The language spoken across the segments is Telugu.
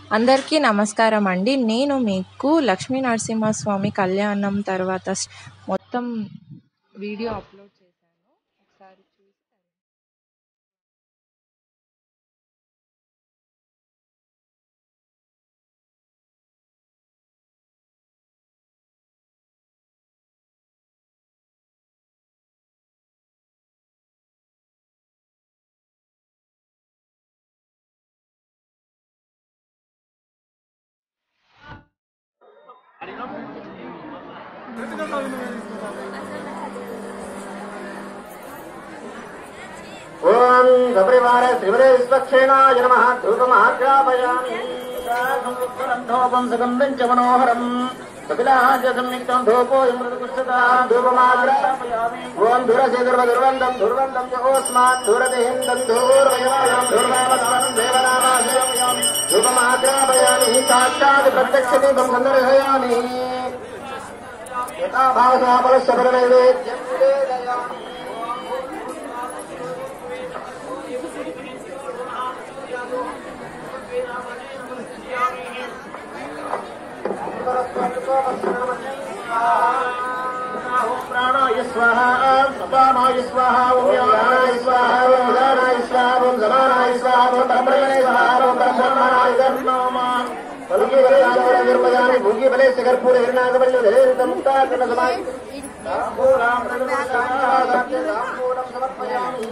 అందరికీ నమస్కారం అండి నేను మీకు లక్ష్మీ నరసింహస్వామి కళ్యాణం తర్వాత స్- మొత్తం వీడియో అప్లోడ్ చేశాను ఒకసారి చూస్తే ఓం సపరివార త్రివరే విశ్వక్షేణాయ నమ ధూపమాగ్రాపయామి సంవత్సరం సుగం వెంచ మనోహరం కపిలాజ సంయుక్తం ధూపోయం మృదుకుష్టతా ధూపమాగ్రాపయామి ఓం ధురసే దుర్వ దుర్వందం దుర్వందం చోస్మాత్ ధురతే హిందం ధూర్వయమానం ధూర్వామస్మరం దేవనామాశ్రయామి ధూపమాగ్రాపయామి సాక్షాత్ ప్రత్యక్ష దీపం సందర్శయామి యథాభావసాపలస్య పరనైవేద్యం నివేదయామి ప్రాణాయ స్వాహ సపానాయ స్వాహ ఓం యానాయ స్వాహ ఓం ఉదానాయ స్వాహ ఓం సమానాయ స్వాహ ఓం పరబ్రహ్మణే స్వాహ ఓం పరబ్రహ్మణాయ ధర్మోమ పలుకి వరదాయ నిర్మయామి భూగి బలే శకర్పూర హిరణాగమల్లి ధరేంత ముక్తాకరణ సమాయి తాంబూలాం తాంబూలం సమర్పయామి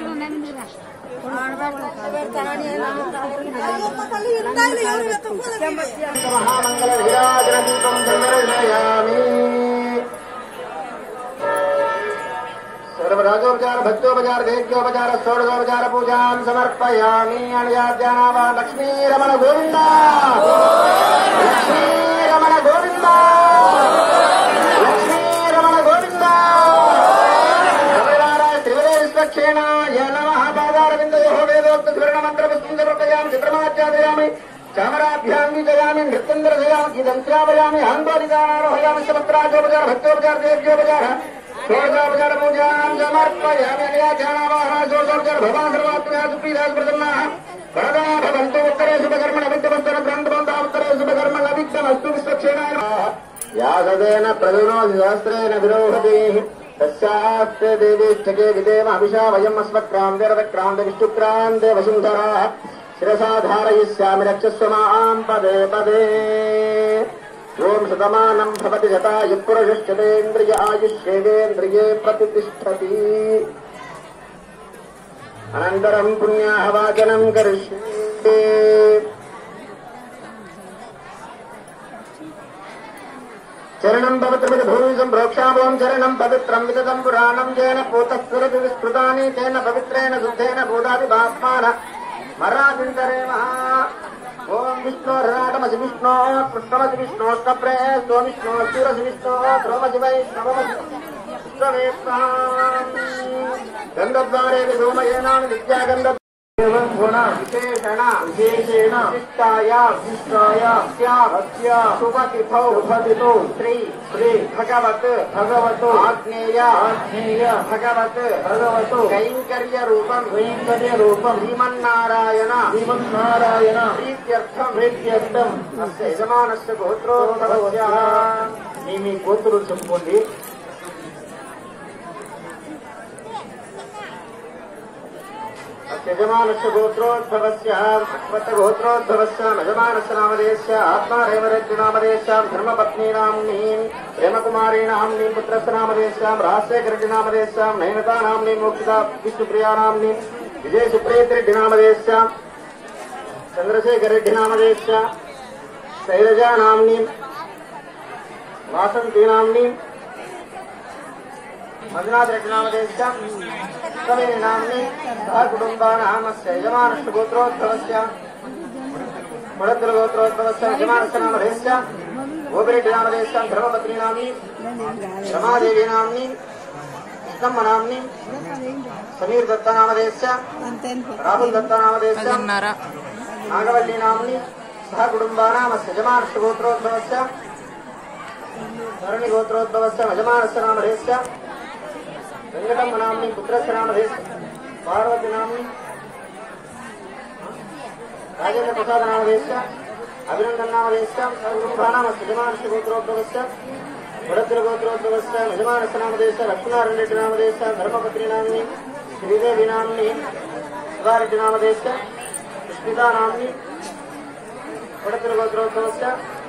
మహామంగళ విరాజన దీపం సందర్శయామి సర్వరాజోపచార భక్తోపచార దేవ్యోపచార షోడశోపచార పూజాం సమర్పయామి అణయాద్యానావా లక్ష్మీ రమణ గోవింద లక్ష్మీ రమణ గోవింద లక్ష్మీ రమణ గోవింద కపిలారాయ త్రివరే విశ్వక్షేణాయ నమః పాదారవిందయోః వేదోక్త స్వర్ణ మంత్ర పుష్పం సమర్పయామి చిత్రమాచార్యామి చామరాభ్యాం విజయామి నృత్యం దర్శయామి ఇదం శ్రావయామి అహంబోధిదానారోహయామి సమత్రాజోపచార భక్తోపచార దేవ్యోపచార షోడశోపచార పూజాం సమర్పయామి అనియాధ్యానావాహన షోడశోపచార భవాన్ సర్వాత్మయా సుప్రీదాస్ ప్రసన్నాః వరదా భవంతు ఉత్తరే శుభకర్మణ విద్యవంతన గ్రంథవంత ఉత్తరే శుభకర్మణ విద్యమస్తు విశ్వక్షేణాయ యాసదేన ప్రజునోది శాస్త్రేణ విరోహతి తస్యాస్తే దేవీష్టకే విదేవ అభిషా వయం అస్మక్రాంతిరతక్రాంత విష్ణుక్రాంతే వసుంధరా శిరసా ధారయిష్యామి రక్షస్వ మాం పదే పదే ఓం శతమానం భవతి శతాయు పురుషశ్చతేంద్రియ ఆయుష్యేంద్రియే ప్రతిష్టతి అనంతరం పుణ్యాహవాచనం కరిష్యే చరణం పవిత్రమితి భూమి సంప్రోక్షాభోం చరణం పవిత్రం విదతం పురాణం జేన పూతస్ఫురతి విస్మృతాని తేన పవిత్రేణ శుద్ధేన భూతాది బాప్మాన మరాజింతరేమ ఓం విష్ణోర్రాటమసి విష్ణో కృష్ణమసి విష్ణోష్టప్రే స్తో విష్ణో శూరసి విష్ణో ధ్రువమసి వై శ్రవమసి గంధద్వారే సోమయేనాని విద్యాగంధ एवं गुण विशेषण विशेषेण विशिष्टाय विशिष्टाय अस्य शुभतिथौ शुभतिथौ श्री श्री भगवत् भगवतो आग्नेय आग्नेय भगवत् भगवतो कैङ्कर्य रूपम् कैङ्कर्य रूपम् श्रीमन्नारायण श्रीमन्नारायण प्रीत्यर्थम् प्रीत्यर्थम् अस्य यजमानस्य गोत्रोद्भवस्य మీ మీ గోత్రులు చెప్పుకోండి యజమానस्य गोत्रोद्भवस्य अश्वत्थगोत्रोद्भवस्य यजमानस्य नामधेयस्य आत्मारेवरेड्डिनामधेयस्यां धर्मपत्नीनाम्नीं प्रेमकुमारीणाम्नीं पुत्रस्य नामधेयस्यां राजशेखरेड्डिनामधेयस्यां नयनतानाम्नीं मोक्षिता विष्णुप्रियानाम्नीं विजयसुप्रीतिरेड्डिनामधेयस्यां चन्द्रशेखररेड्डिनामधेयस्य शैलजानाम्नीं वासन्तीनाम्नीं मञ्जुनाथरेड्डिनामधेयस्यां उत्तमेन नाम्नि सह कुटुम्बानामस्य यजमानस्य गोत्रोद्भवस्य मडद्रगोत्रोद्भवस्य यजमानस्य नामधेयस्य गोपिरेड्डि नामधेयस्य धर्मपत्नी नाम्नि रमादेवी नाम्नि कृष्णम्म नाम्नि समीर दत्ता नामधेयस्य राहुल दत्ता नामधेयस्य పదిన్నర नागवल्ली नाम्नि सह कुटुम्बानामस्य यजमानस्य गोत्रोद्भवस्य धरणि गोत्रोद्भवस्य यजमानस्य नामधेयस्य వెంకటమ్మ నామ్ని పుత్రస్య నామధేశ పార్వతి నామ్ని రాజేంద్ర ప్రసాద నామధేశ అభినందనామదేశ్యం సర్వృభానామస్య యజమానస్య గోత్రోద్భవస్య వడద్ర గోత్రోద్భవస్య యజమానస్య నామదేశ లక్ష్మీనారాయణ రెడ్డి నామదేశ ధర్మపత్రి నామ్ని శ్రీదేవి నామ్ని శివారెడ్డి నామదేశ పుష్పితా నామ్ని వడద్ర గోత్రోద్భవస్య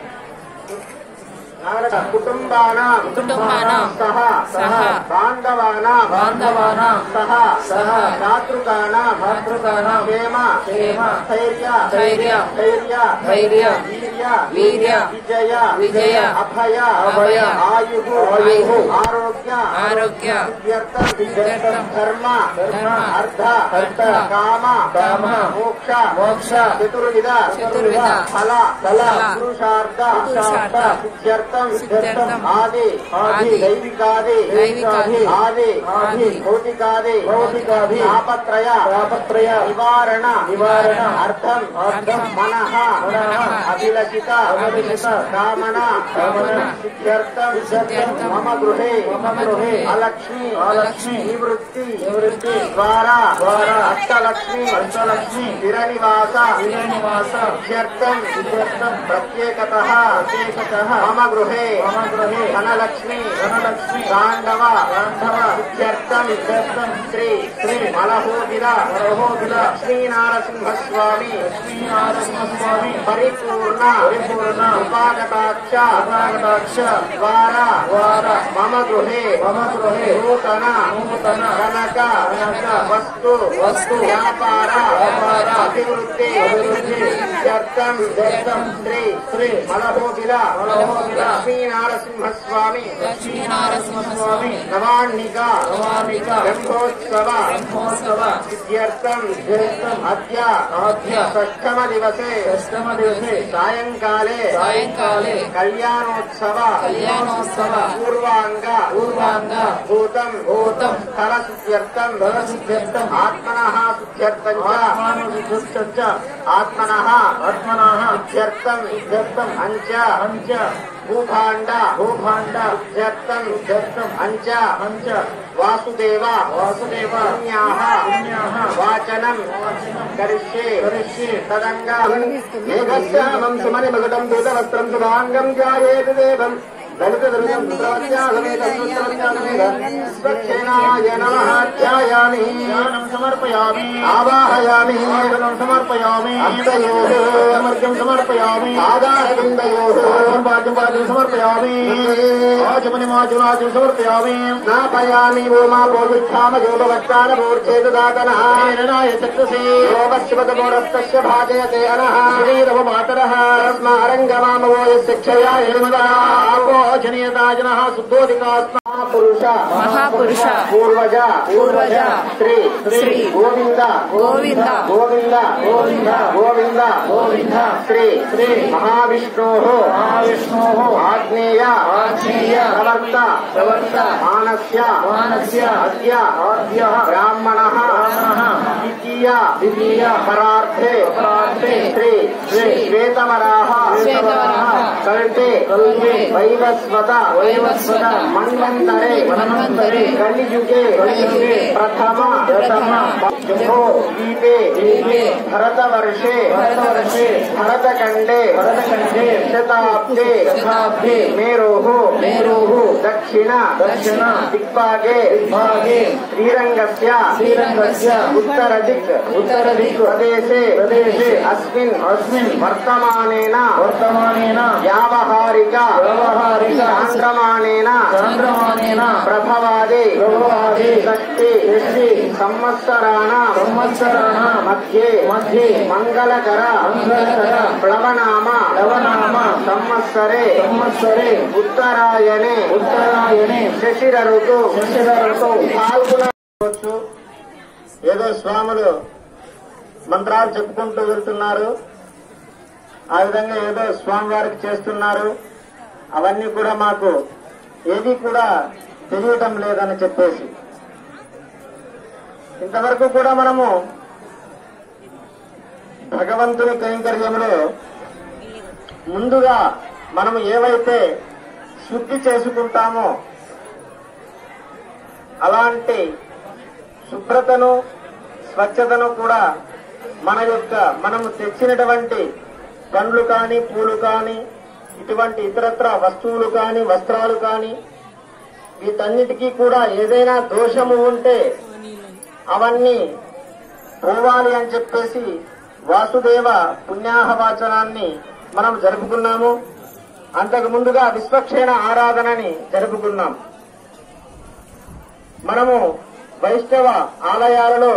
నారద కుటుంబానాం కుటుంబానాం సహ సహ బాంధవానాం బాంధవానాం సహ సహ దాతృకానాం దాతృకానాం క్షేమ క్షేమ స్థైర్య స్థైర్య ధైర్య ధైర్య వీర్య వీర్య విజయ విజయ అభయ అభయ ఆయు ఆయుః ఆరోగ్య ఆరోగ్య సిద్ధ్యర్థం సిద్ధ్యర్థం ధర్మ ధర్మ అర్థ అర్థ కామ కామ మోక్ష మోక్ష చతుర్విధ చతుర్విధ ఫల ఫల పురుషార్థ పురుషార్థ సిద్ధ్యర్థం సిద్ధ్యర్థం ఆది ఆది దైవికాది దైవికాది ఆది ఆది భౌతికాది భౌతికాది తాపత్రయ తాపత్రయ నివారణ నివారణ అర్థం అర్థం మనః మనః అభిలషిత అభిలషిత కామన కామన సిద్ధ్యర్థం సిద్ధ్యర్థం మమ గృహే మమ గృహే అలక్ష్మి అలక్ష్మి నివృత్తి నివృత్తి ద్వారా ద్వారా అష్టలక్ష్మి అష్టలక్ష్మి స్థిరనివాస నివాస సిద్ధ్యర్థం సిద్ధ్యర్థం ప్రత్యేకత ప్రత్యేకతః మమ గృహే మమ గృహే ధనలక్ష్మి ధనలక్ష్మి తాండవ తాండవ సిద్ధ్యర్థం సిద్ధ్యర్థం శ్రీ శ్రీ మలహోదిర మలహోదిర లక్ష్మీనారసింహస్వామి శ్రీనారసింహస్వామి పరిపూర్ణ పరిపూర్ణ ఉపాగతాక్ష అపాగతాక్ష ద్వారా ద్వార మమ గృహే మమ గృహే నూతన నూతన కనక కనక వస్తు వస్తు వ్యాపార వ్యాపార అభివృద్ధి అభివృద్ధి సిద్ధ్యర్థం సిద్ధ్యర్థం శ్రీ శ్రీ మలహోబిల మలహోబిల లక్ష్మీనారసింహస్వామి లక్ష్మీనారసింహస్వామి నవాన్నిక నవామిక బ్రహ్మోత్సవ బ్రహ్మోత్సవ సిద్ధ్యర్థం సిద్ధ్యర్థం అద్య ఆద్య షష్టమ దివసే అష్టమ దివసే సాయంకాలే సాయంకాలే కళ్యాణోత్సవ కళ్యాణోత్సవ పూర్వాంగ పూర్వాంగ భూతం భూతం స్థల శుద్ధ్యర్థం ధనసిద్ధ్యర్థం ఆత్మన శుద్ధ్యర్థం చ ఆత్మానుసిద్ధశ్చ ఆత్మన ఆత్మనః శుద్ధ్యర్థం సిద్ధ్యర్థం అంచ పంచ భూభాండ భూభాండ శుద్ధ్యర్థం సిద్ధ్యర్థం అంచ పంచ వాసుదేవ వాసుదేవ పుణ్యాః పుణ్యాః వాచనం కరిష్యే కరిష్యే తదంగం మేఘశ్యామం సుమని మగుటం దూతవస్త్రం సుభాంగం ధ్యాయేతు దేవం దళిత దృశం స్వచ్ఛేనాయ నమః ధ్యాయామి జ్ఞానం సమర్పయామి ఆవాహయామి ఆసనం సమర్పయామి హస్తయోః సమర్ఘ్యం సమర్పయామి ఆధారబిందయోః పాద్యం పాద్యం సమర్పయామి ఆచమని మాచునాచం సమర్పయామి స్నాపయామి ఓమా పోజుష్ఠామ యోగవత్తాన మూర్ఛేదాతనః ప్రేరణాయ చక్షుషే యోగశివతమోరస్తస్య భాజయతే అనః శ్రీరవ మాతరః స్మారంగమామవో శిక్షయా జనీయతాజనః శుద్ధోదికాత్మ పురుష మహాపురుష పూర్వజ పూర్వజ శ్రీ శ్రీ గోవింద గోవింద గోవింద గోవింద గోవింద గోవింద శ్రీ శ్రీ మహావిష్ణో మహావిష్ణోః ఆగ్నేయ ఆగ్నేయ ప్రవర్త ప్రవర్త మానస్య మానస్య అద్య ఆద్య బ్రాహ్మణ బ్రాహ్మణః ద్వితీయ ద్వితీయ పరార్థే పరార్థే శ్రీ శ్రీ శ్వేతవరాహ శ్వేతవరాహ కల్పే కల్పే వైవస్వత వైవస్వత మన్వంతరే మన్వంతరే కలియుగే కలియుగే ప్రథమ ప్రథమ జంబో దీపే దీపే భరతవర్షే భరతవర్షే భరతఖండే భరతఖండే శతాబ్దే శతాబ్దే మేరోః మేరోః దక్షిణ దక్షిణ దిగ్భాగే భాగే శ్రీరంగస్య శ్రీరంగస్య ఉత్తర దిక్ ఉత్తర దిక్కు ప్రదేశే ప్రదేశే అస్మిన్ అస్మిన్ వర్తమానేన వర్తమానేన వ్యావహారిక వ్యవహారిక చాంద్రమానేన చాంద్రమానేన ప్రభవాదే ప్రభవాదే షష్ఠి షష్ఠి సంవత్సరాణ సంవత్సరాణ మధ్యే మధ్యే మంగళకర మంగళకర ప్లవనామ లవనామ సంవత్సరే సంవత్సరే ఉత్తరాయణే ఉత్తరాయణే శశిర ఋతు శశిధరతో పాల్గొనవచ్చు ఏదో స్వాములు మంత్రాలు చెప్పుకుంటూ వెళ్తున్నారు ఆ విధంగా ఏదో స్వామివారికి చేస్తున్నారు అవన్నీ కూడా మాకు ఏది కూడా తెలియటం లేదని చెప్పేసి ఇంతవరకు కూడా మనము భగవంతుని కైంకర్యంలో ముందుగా మనము ఏవైతే శుద్ధి చేసుకుంటామో అలాంటి శుభ్రతను స్వచ్ఛతను కూడా మన యొక్క మనము తెచ్చినటువంటి పండ్లు కాని పూలు కాని ఇటువంటి ఇతరత్ర వస్తువులు కాని వస్త్రాలు కాని వీటన్నిటికీ కూడా ఏదైనా దోషము ఉంటే అవన్నీ పోవాలి అని చెప్పేసి వాసుదేవ పుణ్యాహవాచనాన్ని మనం జరుపుకున్నాము అంతకు ముందుగా విశ్వక్షేణ ఆరాధనని జరుపుకున్నాం మనము వైష్ణవ ఆలయాలలో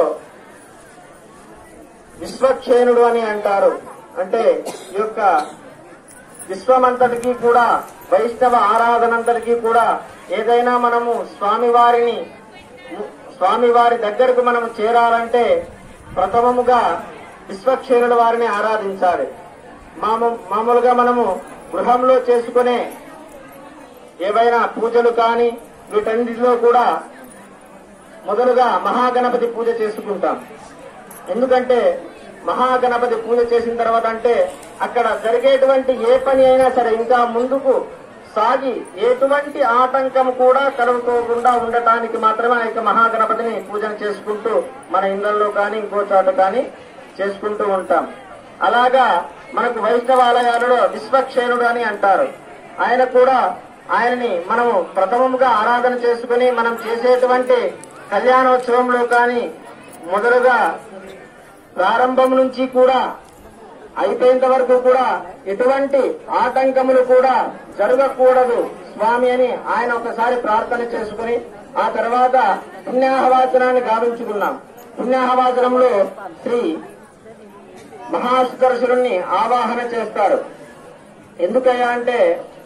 విశ్వక్షేణుడు అని అంటారు అంటే ఈ యొక్క విశ్వమంతటికి కూడా వైష్ణవ ఆరాధనంతటికి కూడా ఏదైనా మనము స్వామివారిని స్వామివారి దగ్గరకు మనం చేరాలంటే ప్రథమముగా విశ్వక్షేణుల వారిని ఆరాధించాలి మాము మామూలుగా మనము గృహంలో చేసుకునే ఏవైనా పూజలు కానీ వీటన్నిటిలో కూడా మొదలుగా మహాగణపతి పూజ చేసుకుంటాం ఎందుకంటే మహాగణపతి పూజ చేసిన తర్వాత అంటే అక్కడ జరిగేటువంటి ఏ పని అయినా సరే ఇంకా ముందుకు సాగి ఎటువంటి ఆటంకం కూడా కలుగుకోకుండా ఉండటానికి మాత్రమే ఆ యొక్క మహాగణపతిని పూజన చేసుకుంటూ మన ఇళ్లలో కానీ ఇంకో చోట కానీ చేసుకుంటూ ఉంటాం అలాగా మనకు వైష్ణవాలయాలలో విశ్వక్షేణుడు అని అంటారు ఆయన కూడా ఆయనని మనము ప్రథమముగా ఆరాధన చేసుకుని మనం చేసేటువంటి కళ్యాణోత్సవంలో కానీ మొదలుగా ప్రారంభం నుంచి కూడా అయిపోయేంత వరకు కూడా ఎటువంటి ఆటంకములు కూడా జరగకూడదు స్వామి అని ఆయన ఒకసారి ప్రార్థన చేసుకుని ఆ తర్వాత పుణ్యాహవాచనాన్ని గావించుకున్నాం పుణ్యాహవాచనంలో శ్రీ మహాసుదర్శనుణ్ణి ఆవాహన చేస్తారు ఎందుకయ్యా అంటే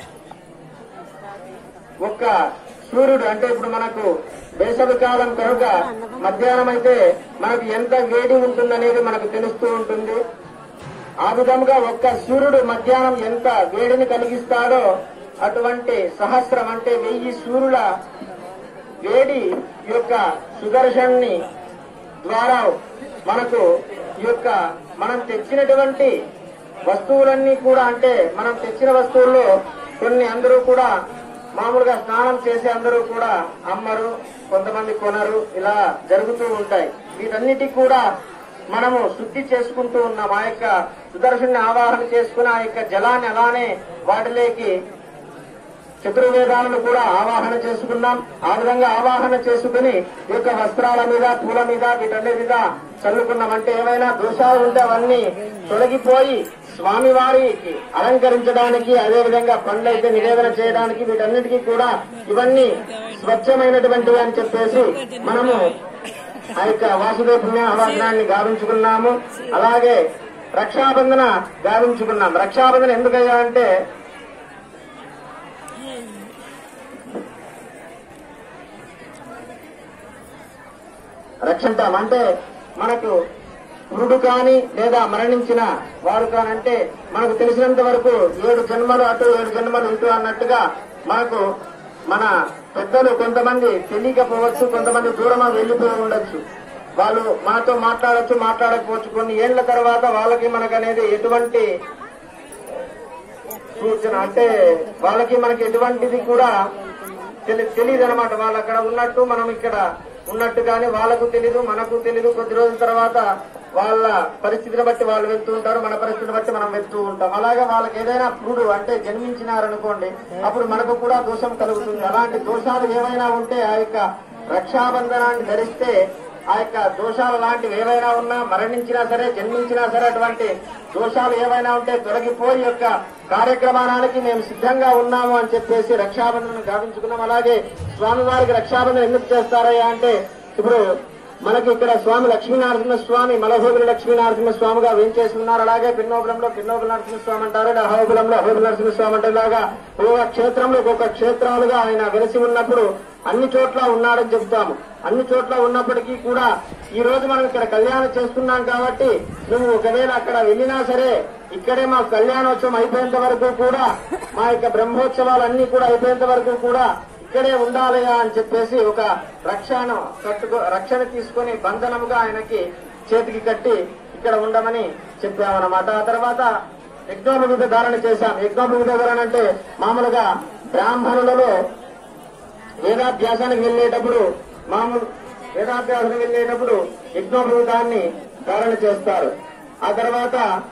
ఒక్క సూర్యుడు అంటే ఇప్పుడు మనకు వేసవి కాలం కనుక మధ్యాహ్నం అయితే మనకు ఎంత వేడి ఉంటుందనేది మనకు తెలుస్తూ ఉంటుంది ఆ విధంగా ఒక్క సూర్యుడు మధ్యాహ్నం ఎంత వేడిని కలిగిస్తాడో అటువంటి సహస్రం అంటే వెయ్యి సూర్యుల వేడి ఈ యొక్క సుదర్శన్ని ద్వారా మనకు ఈ యొక్క మనం తెచ్చినటువంటి వస్తువులన్నీ కూడా అంటే మనం తెచ్చిన వస్తువుల్లో కొన్ని అందరూ కూడా మామూలుగా స్నానం చేసి అందరూ కూడా అమ్మరు కొంతమంది కొనరు ఇలా జరుగుతూ ఉంటాయి వీటన్నిటికి కూడా మనము శుద్ధి చేసుకుంటూ ఉన్నాం ఆ యొక్క సుదర్శన్ని ఆవాహన చేసుకుని ఆ యొక్క జలాన్ని అలానే వాటిలోకి చతుర్వేదాలను కూడా ఆవాహన చేసుకున్నాం ఆ విధంగా ఆవాహన చేసుకుని ఈ యొక్క వస్త్రాల మీద పూల మీద వీటన్నిటి మీద చల్లుకున్నాం అంటే ఏవైనా దోషాలు ఉంటే అవన్నీ తొలగిపోయి స్వామివారికి అలంకరించడానికి అదేవిధంగా పండ్లైతే నివేదన చేయడానికి వీటన్నిటికీ కూడా ఇవన్నీ స్వచ్ఛమైనటువంటివి అని చెప్పేసి మనము ఆ యొక్క వాసుదేవ పుణ్య అవాసనాన్ని గావించుకున్నాము అలాగే రక్షాబంధన గావించుకున్నాం రక్షాబంధన ఎందుకయ్యా అంటే రక్షంటాం అంటే మనకు పురుడు కాని లేదా మరణించిన వారు కానంటే మనకు తెలిసినంత వరకు ఏడు జన్మలు అటు ఏడు జన్మలు ఇటు అన్నట్టుగా మనకు మన పెద్దలు కొంతమంది తెలియకపోవచ్చు కొంతమంది దూరం వెళ్లిపోయి ఉండొచ్చు వాళ్ళు మనతో మాట్లాడచ్చు మాట్లాడకపోవచ్చు కొన్ని ఏళ్ల తర్వాత వాళ్ళకి మనకు అనేది ఎటువంటి సూచన అంటే వాళ్ళకి మనకి ఎటువంటిది కూడా తెలియదు అనమాట వాళ్ళు అక్కడ ఉన్నట్టు మనం ఇక్కడ ఉన్నట్టు కానీ వాళ్ళకు తెలీదు మనకు తెలీదు కొద్ది రోజుల తర్వాత వాళ్ళ పరిస్థితిని బట్టి వాళ్ళు వెళ్తూ ఉంటారు మన పరిస్థితిని బట్టి మనం వెళ్తూ ఉంటాం అలాగే వాళ్ళకి ఏదైనా పురుడు అంటే జన్మించినారనుకోండి అప్పుడు మనకు కూడా దోషం కలుగుతుంది అలాంటి దోషాలు ఏమైనా ఉంటే ఆ యొక్క రక్షాబంధనాన్ని ధరిస్తే ఆ యొక్క దోషాలు లాంటివి ఏవైనా ఉన్నా మరణించినా సరే జన్మించినా సరే అటువంటి దోషాలు ఏవైనా ఉంటే తొలగిపోయి ఈ యొక్క కార్యక్రమానికి మేము సిద్ధంగా ఉన్నాము అని చెప్పేసి రక్షాబంధనం గావించుకున్నాం అలాగే స్వామివారికి రక్షాబంధనం ఎందుకు చేస్తారయ్యా అంటే ఇప్పుడు మనకి ఇక్కడ స్వామి లక్ష్మీనరసింహ స్వామి మలహోబుల లక్ష్మీనరసింహ స్వామిగా వేంచేసి ఉన్నారు అలాగే పిన్నోబులంలో పిన్నోబుల నరసింహ స్వామి అంటారు ఇలా అహోబులంలో అహోబుల నరసింహ స్వామి అంటారు ఇలాగా ఒక్కొక్క క్షేత్రంలో ఒక్కొక్క క్షేత్రాలుగా ఆయన వెలిసి ఉన్నప్పుడు అన్ని చోట్ల ఉన్నాడని చెప్తాము అన్ని చోట్ల ఉన్నప్పటికీ కూడా ఈ రోజు మనం ఇక్కడ కళ్యాణం చేస్తున్నాం కాబట్టి నువ్వు ఒకవేళ అక్కడ వెళ్ళినా సరే ఇక్కడే మా కళ్యాణోత్సవం అయిపోయేంత వరకు కూడా మా యొక్క బ్రహ్మోత్సవాలన్నీ కూడా అయిపోయేంత వరకు కూడా ఇక్కడే ఉండాలయా అని చెప్పేసి ఒక రక్షణ కట్టుకో రక్షణ తీసుకొని బంధనముగా ఆయనకి చేతికి కట్టి ఇక్కడ ఉండమని చెప్పామన్నమాట ఆ తర్వాత యజ్ఞోపవీత ధారణ చేశాం యజ్ఞోపవీత ధారణ అంటే మామూలుగా బ్రాహ్మణులలో వేదాభ్యాసానికి వెళ్ళేటప్పుడు మామూలు వేదాభ్యాసానికి వెళ్ళేటప్పుడు యజ్ఞోపవీతాన్ని ధారణ చేస్తారు ఆ తర్వాత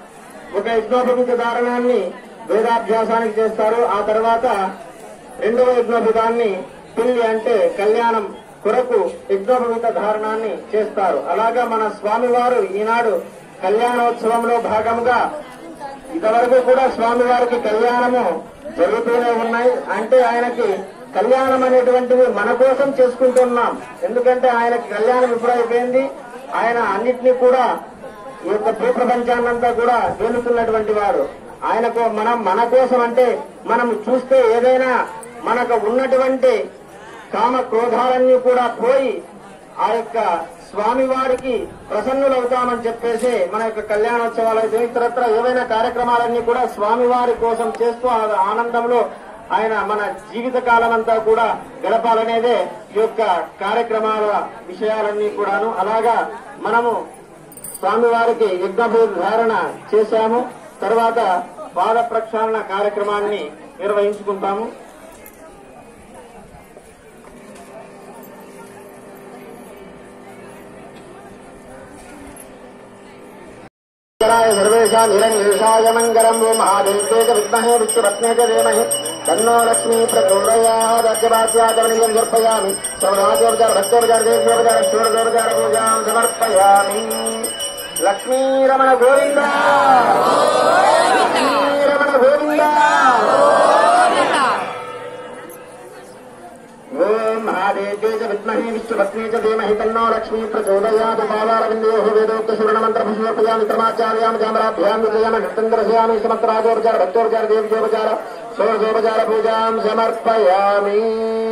ఒక యజ్ఞోపవీత ధారణాన్ని వేదాభ్యాసానికి చేస్తారు ఆ తర్వాత రెండవ యజ్ఞోపదాన్ని పెళ్లి అంటే కళ్యాణం కొరకు యజ్ఞోపవీత ధారణాన్ని చేస్తారు అలాగా మన స్వామివారు ఈనాడు కళ్యాణోత్సవంలో భాగంగా ఇంతవరకు కూడా స్వామివారికి కళ్యాణము జరుగుతూనే ఉన్నాయి అంటే ఆయనకి కళ్యాణం అనేటువంటిది మన కోసం చేసుకుంటున్నాం ఎందుకంటే ఆయనకి కళ్యాణం ఇప్పుడు అయిపోయింది ఆయన అన్నిటినీ కూడా ఈ యొక్క భూప్రపంచాన్నంతా కూడా వేలుతున్నటువంటి వాడు ఆయనకు మనం మన కోసం అంటే మనం చూస్తే ఏదైనా మనకు ఉన్నటువంటి కామ క్రోధాలన్నీ కూడా పోయి ఆ యొక్క స్వామివారికి ప్రసన్నులవుతామని చెప్పేసి మన యొక్క కళ్యాణోత్సవాలు అయితే ఇతరత్ర ఏవైనా కార్యక్రమాలన్నీ కూడా స్వామివారి కోసం చేస్తూ ఆ ఆనందంలో ఆయన మన జీవిత కాలం అంతా కూడా గడపాలనేదే ఈ యొక్క కార్యక్రమాల విషయాలన్నీ కూడాను అలాగా మనము స్వామివారికి యజ్ఞభూత ధారణ చేశాము తర్వాత పాద ప్రక్షాళన కార్యక్రమాన్ని నిర్వహించుకుంటాము సర్వేషాం హిరణ్యేషాయ మంగళం ఓ మహాదేవే చ విద్మహే విష్ణురత్నే చ ధీమహి తన్నో లక్ష్మీ ప్రచోదయాద్యవాద్యాగమనీయం సమర్పయామి సౌరాజోపచార భక్తోపచార దేవ్యోపచార షోడోపచార పూజాం సమర్పయామి లక్ష్మీరమణ గోవింద లక్ష్మీరమణ గోవింద ఓం మహాదేవ్యే చ విద్మహే విష్ణుపత్నే చ ధీమహి తన్నో లక్ష్మీ ప్రచోదయాత్ పాదారవిందయోః వేదోక్త సువర్ణమంత్రం సమర్పయామి క్రమాచార్యామి చామరాభ్యాం విజయామి నృత్యంద్రశయామి సమత్రాజోపచార భక్తోపచార దేవ్యోపచార షోడశోపచార పూజాం సమర్పయామి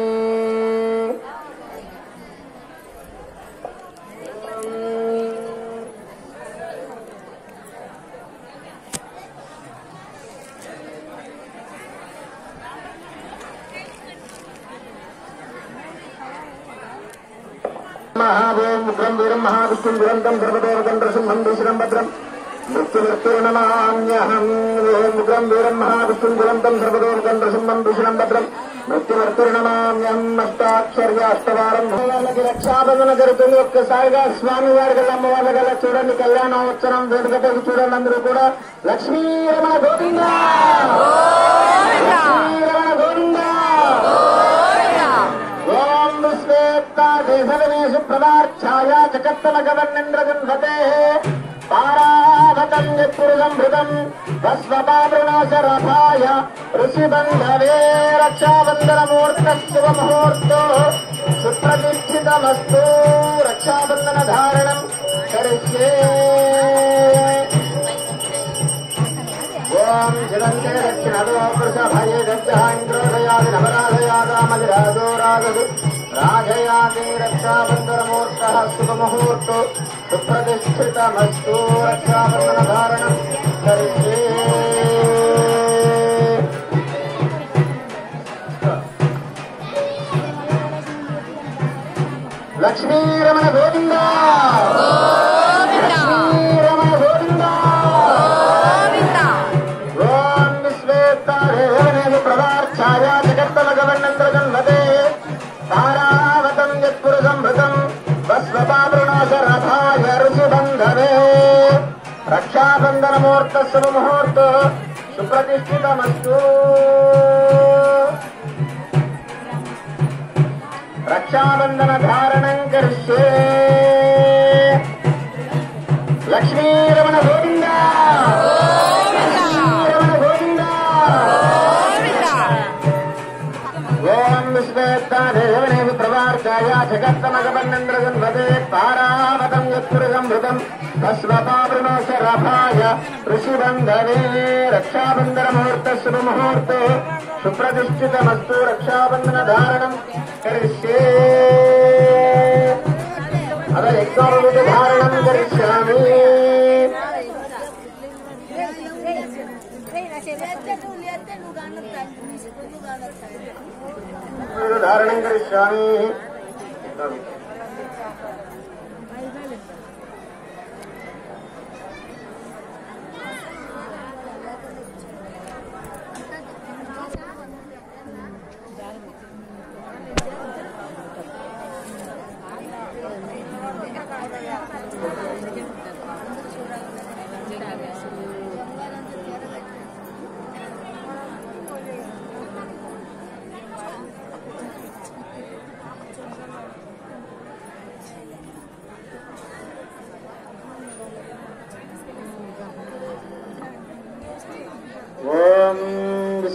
మహాభోం ముగ్రం వీరం మహావిష్ణుం దురంతం సర్వదేవతం నృసింహం దూషణం భద్రం మృత్యుమృత్యుర్నమామ్యహం ఓం ముగ్రం వీరం మహావిష్ణుం దురంతం సర్వదేవతం నృసింహం దూషణం భద్రం మృత్యుమృత్యుర్నమామ్యహం అష్టాక్షర్య అష్టవారం వాళ్ళకి రక్షాబంధన జరుగుతుంది ఒక్కసారిగా స్వామి వారి గల అమ్మవారి గల చూడండి కళ్యాణోత్సవం వేడుకటకు చూడండి అందరూ కూడా లక్ష్మీ రమణ గోవింద లక్ష్మీ రమణ గోవింద ఓం విశ్వేత్తాదేశవేషు ప్రదార్థాయ జగత్తమగవర్ణేంద్రజన్వతే పారావతం యత్పురుషం హృదం భస్వపావృణాశరథాయ ఋషిబంధవే రక్షాబంధనమూర్త శుభముహూర్తో సుప్రతిష్ఠితమస్తు రక్షాబంధన ధారణం కరిష్యే ఓం జగంతే దక్షిణదో వృషభయే దగ్ధ ఇంద్రోదయాది నవరాధయాదామజిరాజో రాజదు రాజయాది రక్షాబంధనమూర్త శుభముహూర్తో సుప్రతిష్ఠితమస్తు రక్షాబంధన ధారణం కరిష్యే లక్ష్మీరమణ గోవింద లక్ష్మీరమణ గోవింద ఓం విశ్వేత్తారేణేషు ప్రదార్థాయ జగత్తమగవర్ణంద్రజన్వతే తారావతం యత్పురుషం భృతం వస్వపావృణాశరథాయ ఋషిబంధవే రక్షాబంధనమూర్త శుభముహూర్త సుప్రతిష్ఠితమస్తు రక్షాబంధన ధారణం కరిష్యే లక్ష్మీరమణ గోవింద లక్ష్మీరమణ గోవింద ఓం విశ్వేత్తాదేవనేవి ప్రవార్చాయ జగత్తమగమన్నంద్రజన్వదే తారావతం యత్పురుషం హృతం భస్వపావృణోశరభాయ ఋషిబంధవే రక్షాబంధనముహూర్త శుభముహూర్తే సుప్రతిష్ఠితమస్తు రక్షాబంధన ధారణం కరిష్యే అద యజ్ఞోపవిధ ధారణం కరిష్యామి ధారణం కరిష్యామి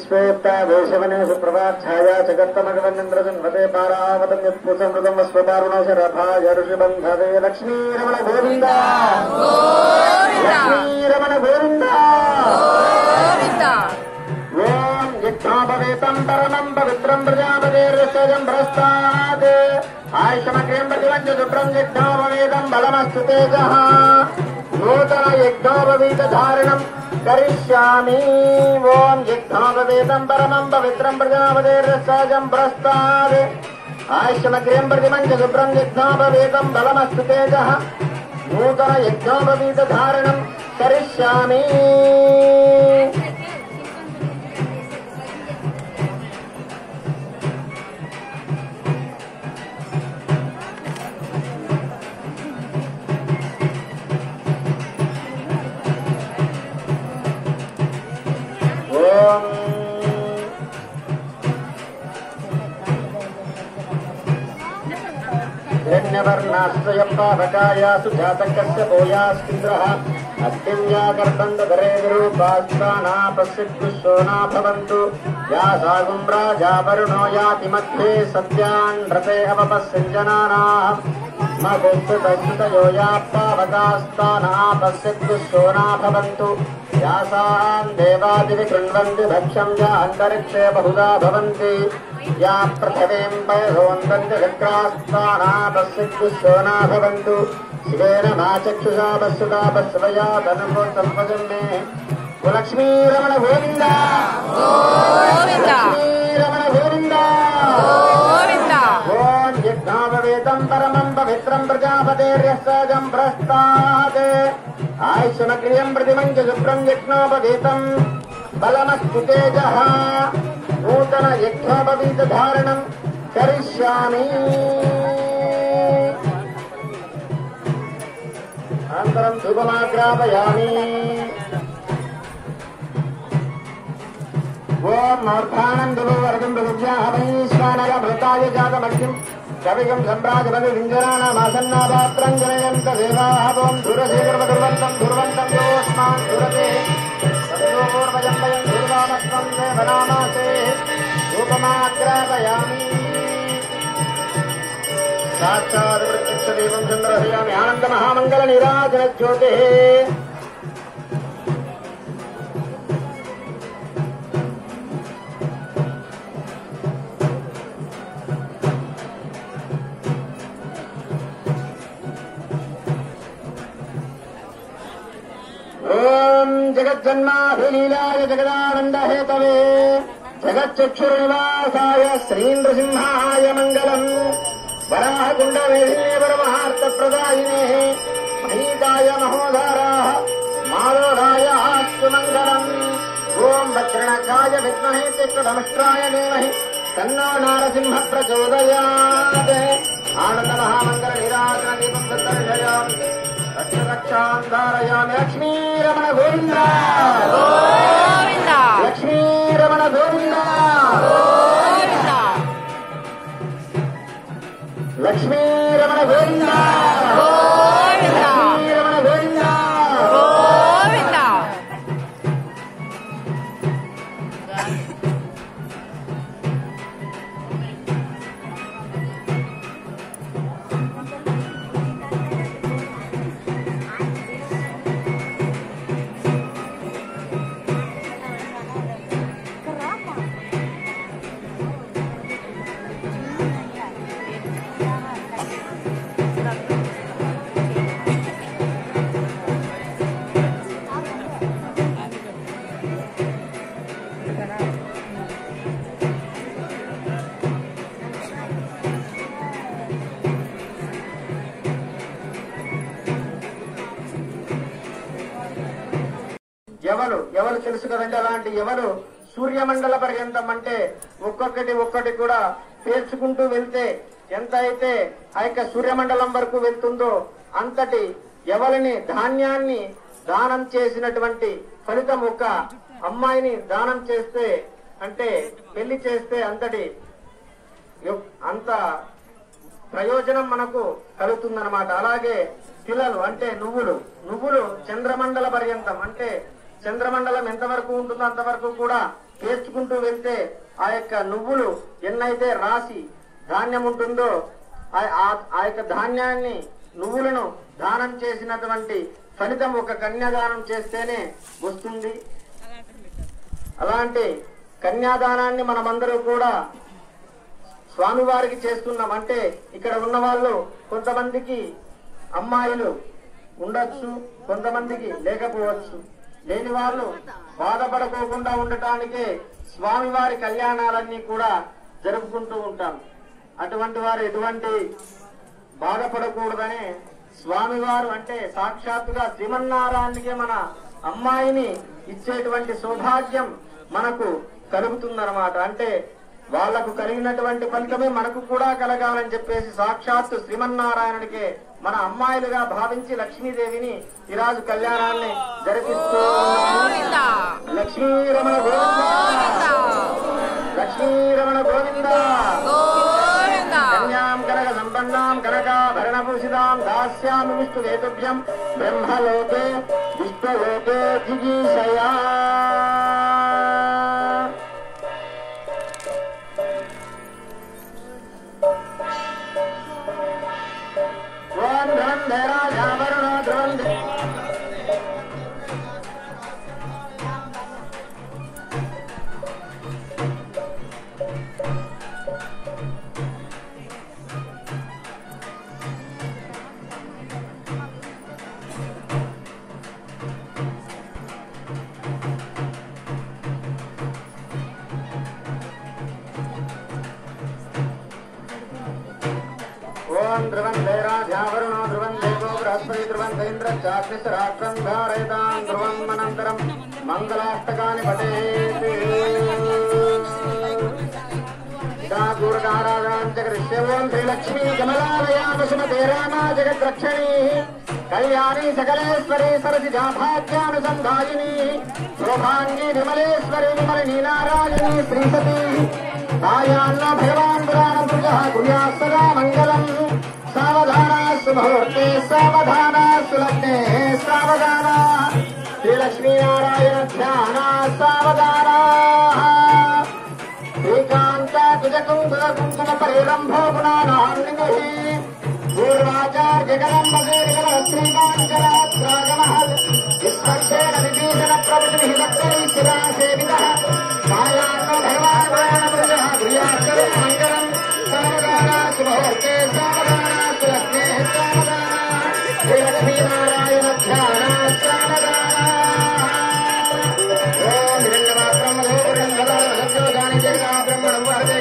విశ్వేత్తా దేశవనే సుప్రభాఛాయా జగత్తమగవన్నింద్రజన్మతే పారావతం యత్పుసమృతం వస్వపారుణశరభాయ ఋషిబంధవే లక్ష్మీరమణ గోవింద లక్ష్మీరమణ గోవింద ఓం యజ్ఞోపవేతం పరమం పవిత్రం ప్రజాపతిర్విశ్వజం భ్రష్టాత్ ఆయుషమగ్రేం ప్రతివంచ శుభ్రం యజ్ఞోపవేదం బలమస్తు తేజ నూతన యజ్ఞోపవీత ధారణం కరిష్యామి ఓం యజ్ఞోపవేదం పరమం పవిత్రం ప్రజాపతిర్విశ్వజం భ్రష్టాత్ ఆయుషమగ్రేం ప్రతివంచ శుభ్రం యజ్ఞోపవేదం బలమస్తు తేజ నూతన యజ్ఞోపవీత ధారణం కరిష్యామి ఓం హిరణ్యవర్ణాశ్రయపావకాయాసు జాతకస్య భూయాస్కింద్రः అస్తివ్యాకర్తండధరే విరూపాస్తానా పశ్యద్దుశోనా భవంతు యా సాగుం రాజా వరుణో యాతి మధ్యే సత్యాన్ రతే అవపస్సింజనానాः మగుస్తతస్తయో యాప్పావకాస్తానా పశ్యద్దుశోనా భవంతు యాసాం దేవాదివి కృण्वन्ति భక్ష్యం యా అంతరిక్షే బహుదా భవంతి యా పృథివీం పయసోన్వంతి చక్రాస్తానా పశ్యద్దుశోనా భవంతు శివేన మా చక్షుషా పశ్యుతా పశ్వయా తనుకో సర్వజం మే లక్ష్మీరమణ గోవింద లక్ష్మీరమణ గోవింద ఓం యజ్ఞాపవేతం పరమం పవిత్రం ప్రజాపతేర్యసజం భ్రష్టాత్ ఆయుష్మక్రియం ప్రతిమంచ శుభ్రం యజ్ఞోపవేతం బలమస్తు తేజ నూతన యజ్ఞోపవీత ధారణం కరిష్యామి అనంతరం ధూపమాగ్రాపయామి ఓం మూర్ధానందులో వరదం బహుజ్యాహమైశ్వానరమృతాయ జాతమఖ్యం కవిగం సంప్రాజపది వింజరాణమాసన్నాపాత్రం జనయంత దేవాహవం ధురశేఖరవదుర్వంతం ధుర్వంతం యోస్మాన్ ధురతే పూర్వజం వయం ధుర్వామస్వం దేవనామాసే రూపమాగ్రాపయామి సాక్షాత్ ప్రత్యక్ష దేవం చంద్రహయామి ఆనంద మహామంగళ నిరాజన జ్యోతి ఓం జగజ్జన్మాభిలీలాయ జగదానంద హేతవే జగచ్చక్షుర్నివాసాయ శ్రీనృసింహాయ మంగళం వరాహకుండ వేదినే పరమహార్థ ప్రదాయినే మహీకాయ మహోధారా మాలోధాయ ఆస్తు మంగళం ఓం వజ్రణకాయ విద్మహే చిత్రధమష్ట్రాయ ధీమహి తన్నో నారసింహ ప్రచోదయాత్ ఆనంద మహామంగళ నిరాజన దీపం దర్శయామి రక్ష రక్షాం ధారయామి లక్ష్మీరమణ గోవింద లక్ష్మీరమణ గోవింద లక్ష్మీరమణ గోవింద లక్ష్మీరమణ గోవింద ఎవరు ఎవరు తెలుసు కదండి అలాంటి ఎవరు సూర్యమండల పర్యంతం అంటే ఒక్కొక్కటి ఒక్కటి కూడా పేర్చుకుంటూ వెళ్తే ఎంత అయితే ఆ యొక్క సూర్యమండలం వరకు వెళ్తుందో అంతటి ఎవరిని ధాన్యాన్ని దానం చేసినటువంటి ఫలితం ఒక అమ్మాయిని దానం చేస్తే అంటే పెళ్లి చేస్తే అంతటి యొ- అంత ప్రయోజనం మనకు కలుగుతుందన్నమాట అలాగే పిల్లలు అంటే నువ్వులు నువ్వులు చంద్రమండల పర్యంతం అంటే చంద్రమండలం ఎంతవరకు ఉంటుందో అంతవరకు కూడా పేర్చుకుంటూ వెళ్తే ఆ యొక్క నువ్వులు ఎన్నైతే రాసి ధాన్యం ఉంటుందో ఆ- ఆ- ఆ యొక్క ధాన్యాన్ని నువ్వులను దానం చేసినటువంటి ఫలితం ఒక కన్యాదానం చేస్తేనే వస్తుంది అలాంటి కన్యాదానాన్ని మనమందరూ కూడా స్వామివారికి చేస్తున్నాం అంటే ఇక్కడ ఉన్న వాళ్ళు కొంతమందికి అమ్మాయిలు ఉండొచ్చు కొంతమందికి లేకపోవచ్చు లేని వాళ్ళు బాధపడకోకుండా ఉండటానికే స్వామివారి కళ్యాణాలన్నీ కూడా జరుపుకుంటూ ఉంటాం అటువంటి వారు ఎటువంటి బాధపడకూడదనే స్వామివారు అంటే సాక్షాత్తుగా శ్రీమన్నారాయణకే మన అమ్మాయిని ఇచ్చేటువంటి సౌభాగ్యం మనకు కలుగుతుందన్నమాట అంటే వాళ్లకు కలిగినటువంటి ఫలితమే మనకు కూడా కలగాలని చెప్పేసి సాక్షాత్తు శ్రీమన్నారాయణుడికే మన అమ్మాయిలుగా భావించి లక్ష్మీదేవిని ఈరాజు కళ్యాణాన్ని జరిపిస్తూ ఉన్నాము. లక్ష్మీరమణ గోవింద లక్ష్మీరమణ గోవింద కన్యాం కనక సంపన్నాం కనకాభరణభూషితాం దాస్యామి విష్ణు వేతుభ్యం బ్రహ్మలోకే విష్ణులోకే జిగీషయా ఓం ధ్రువం ధైరాజావరుణో ధ్రువం ధై- ఓం ధ్రువం ధైరాజావరుణో ధ్రువం దేవో బృహస్పతి ధ్రువం దైంద్ర చాగ్నిస్ రాష్ట్రం ధారయతాం ధ్రువం అనంతరం మంగళాష్టకాని పఠేత్ దూరకారాజాం జగరిష్య ఓం శ్రీలక్ష్మీ కమలాలయామసుమతే రామా జగద్రక్షణీ కళ్యాణి సకలేశ్వరి సరసి జాభాగ్యానుసంధాయిని శోభాంగి విమలేశ్వరి విమలిని నారాయణి శ్రీసతి సాయాన్న భగవాన్ పురాణపురుష కుర్యాత్ సదా మంగళం సావధానాస్తు ముహూర్తే సావధానాస్తు లగ్నే సావధాన శ్రీలక్ష్మీనారాయణ ధ్యాన సావధానా శ్రీకాంత కుజకుంకుల కుంకుమ పరిరంభో గుణానాన్నిధి పూర్వాచార్యకలంబేకల శ్రీకాంకరాత్రాగమహల్ విస్పర్శేణ విభీషణ ప్రభుతి భక్తై శిరా సేవిత సాయాన్న భగవాన్ పురుష ప్రియాకరం మంగళం సావధానా శుభోర్తే సావధానా సులగ్నే సావధానా శ్రీలక్ష్మీనారాయణ ధ్యాన సావధానా ఓం హిరణ్యమాత్రం మధోపురంగదా సత్యోజాని జగదా బ్రహ్మణం వరదే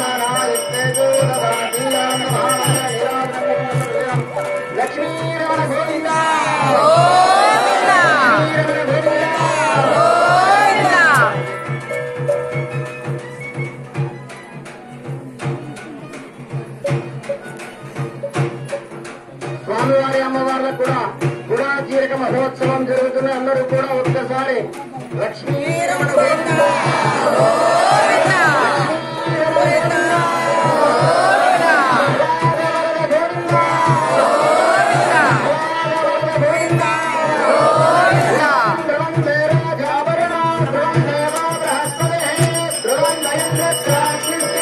లక్ష్మీరమణ గోవింద లక్ష్మీరమణ గోవింద స్వామివారి అమ్మవార్లకు కూడా గుడా చీరక మహోత్సవం జరుగుతుంది అందరూ కూడా ఒక్కసారి లక్ష్మీరమణ గోవింద ధ్రువం దేరాజాభరణ ధ్రువం దేవా బృహస్పతే ధ్రువం దైత్యత్రాగ్నిశ్చ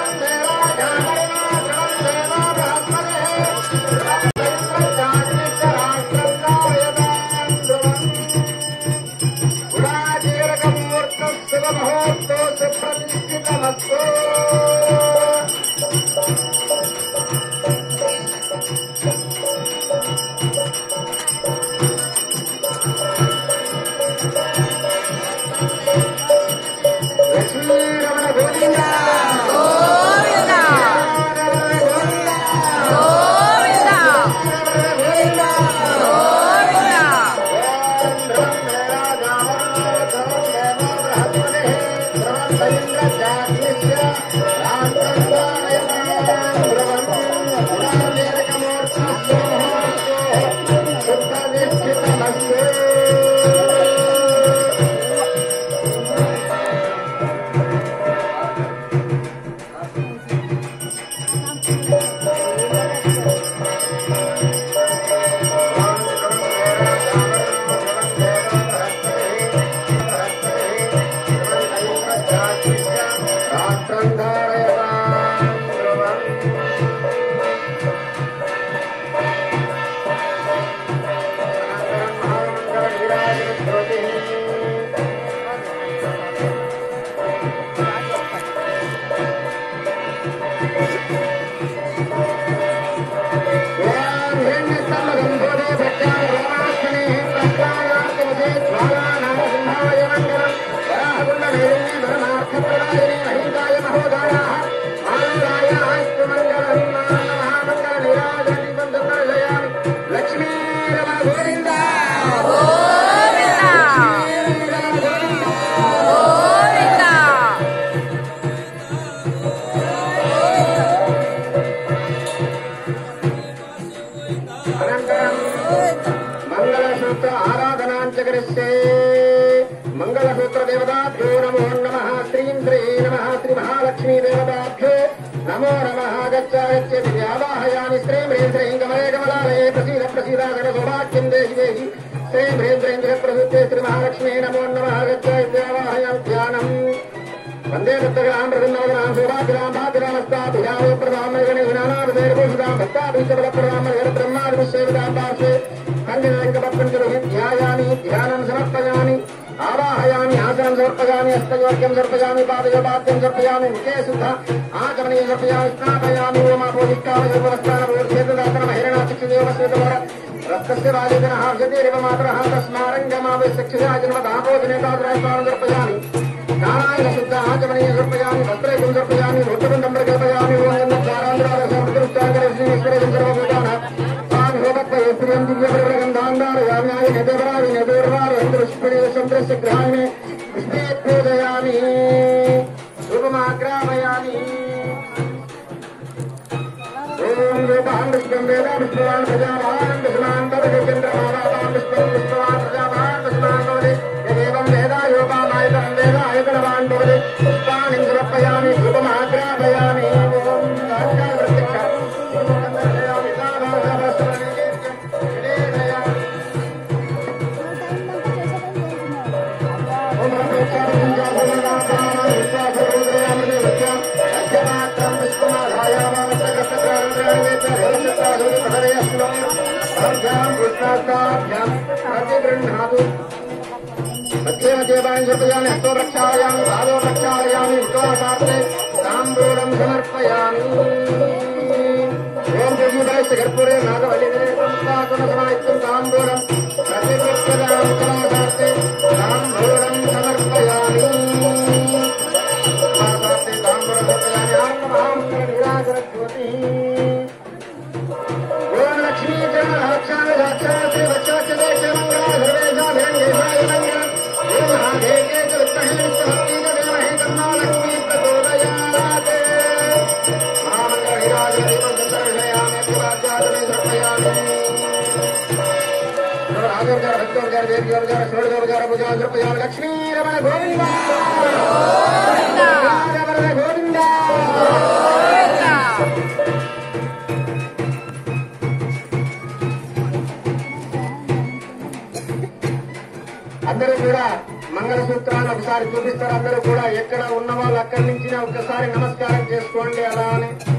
లక్ష్మీ పంచకరిస్తే మంగళసూత్ర దేవతాభ్యో నమో నమ శ్రీం శ్రీ నమ శ్రీ మహాలక్ష్మీ దేవతాభ్యో నమో నమ గచ్చాగచ్చతి వ్యావాహయామి శ్రీం హ్రీం శ్రీం కమలే కమలాలయే ప్రసీద ప్రసీదాగర సౌభాగ్యం దేహి దేహి శ్రీం హ్రీం శ్రీం జగత్ప్రసూతే శ్రీ మహాలక్ష్మీ నమో నమ గచ్చాయ వ్యావాహయామి ధ్యానం వందే భక్తగ్రాం ప్రసన్నోదరాం శివాగ్రాం భాగ్రామస్తాభియావో ప్రధామగణ వినానాభిషేకభూషితాం భక్తాభిషేకబలప్రధామగణ బ్రహ్మాదివిశ్వేవిదాం పార్శ్వే కంజలంకపత్పంచరుహి ధ్యాయామి ధ్యానం సమర్పయామి ఆవాహయామి ఆసనం సమర్పయామి హస్తయోగ్యం సమర్పయామి పాదయోపాద్యం సమర్పయామి ముఖే శుద్ధ ఆచమనీయ సమర్పయామి స్నాపయామి ఓమాపోదిష్టామయోపస్థానమూర్చేతదాసనమ హిరణాశిక్షదేవశ్వేతమోర రక్తస్య రాజేతన హార్షతేరివ మాతరः తస్మారంగమావిశక్షిరాజన్మదాపోజనేతాదరాస్వామి సమర్పయామి నారాయణ శుద్ధ ఆచమనీయ సమర్పయామి వస్త్రైకం సమర్పయామి వృత్తబంధం ప్రకల్పయామి ఓంగంధారాంధ్రాశ్రీశ్వరం సర్వభూతాన తాన్ హోమత్వయస్త్రియం దివ్యప్రగంధాంధారయామ్యాయ నిదేవరావి నిదేవరావి చంద్రస్య గ్రహామి విష్ణే పూజయామి రూపమాగ్రామయామి ఓం రూపాన్ విష్ణుం వేద విష్ణువాన్ ప్రజావాన్ విష్ణువాన్ భవతి చంద్రమావాన్ విష్ణుం విష్ణువాన్ ప్రజావాన్ విష్ణువాన్ భవతి యదేవం వేదాయోపామాయతం వేదాయతనవాన్ భవతి పుష్పాణి సమర్పయామి రూపమాగ్రామయామి ఓం రాజ్యావృత్తిక్ష రూపమందరయామి సాభాసభస్వనికేత్యం విలేదయామి ఓం प्रतिगृह्णातु मध्ये मध्ये वाणि समर्पयामि हस्तो प्रक्षालयामि पादो प्रक्षालयामि विश्वासार्थे ताम्बूलं समर्पयामि ओम देवीवरस्य कर्पूरे नागवल्लिधरे संस्थाकुलसमायुक्तं ताम्बूलं प्रतिगृह्यतां विश्वासार्थे ताम्बूलं समर्पयामि विश्वासार्थे ताम्बूलं समर्पयामि आत्महामन्त्रनिराजरज्योतिः ओम लक्ष्मी चरण रक्षाय रक्षाय श्री रक्षाचले मंगला सर्वेशा निरंजनाय मंगल ओम महादेवे च विद्महे विष्णुभक्ति च देवहे तन्नो लक्ष्मी प्रचोदयात् महामंगल हिराज दीपं संदर्शयामि अभिवाद्यादमे समर्पयामि राजोपचार भक्तोपचार देव्योपचार षोडशोपचार पूजा समर्पयामि लक्ष्मी रमण गोविंद रमण गोविंद అందరూ కూడా మంగళసూత్రాన్ని ఒకసారి చూపిస్తారు అందరూ కూడా ఎక్కడ ఉన్న వాళ్ళు అక్కడి నుంచి ఒకసారి నమస్కారం చేసుకోండి అలా అని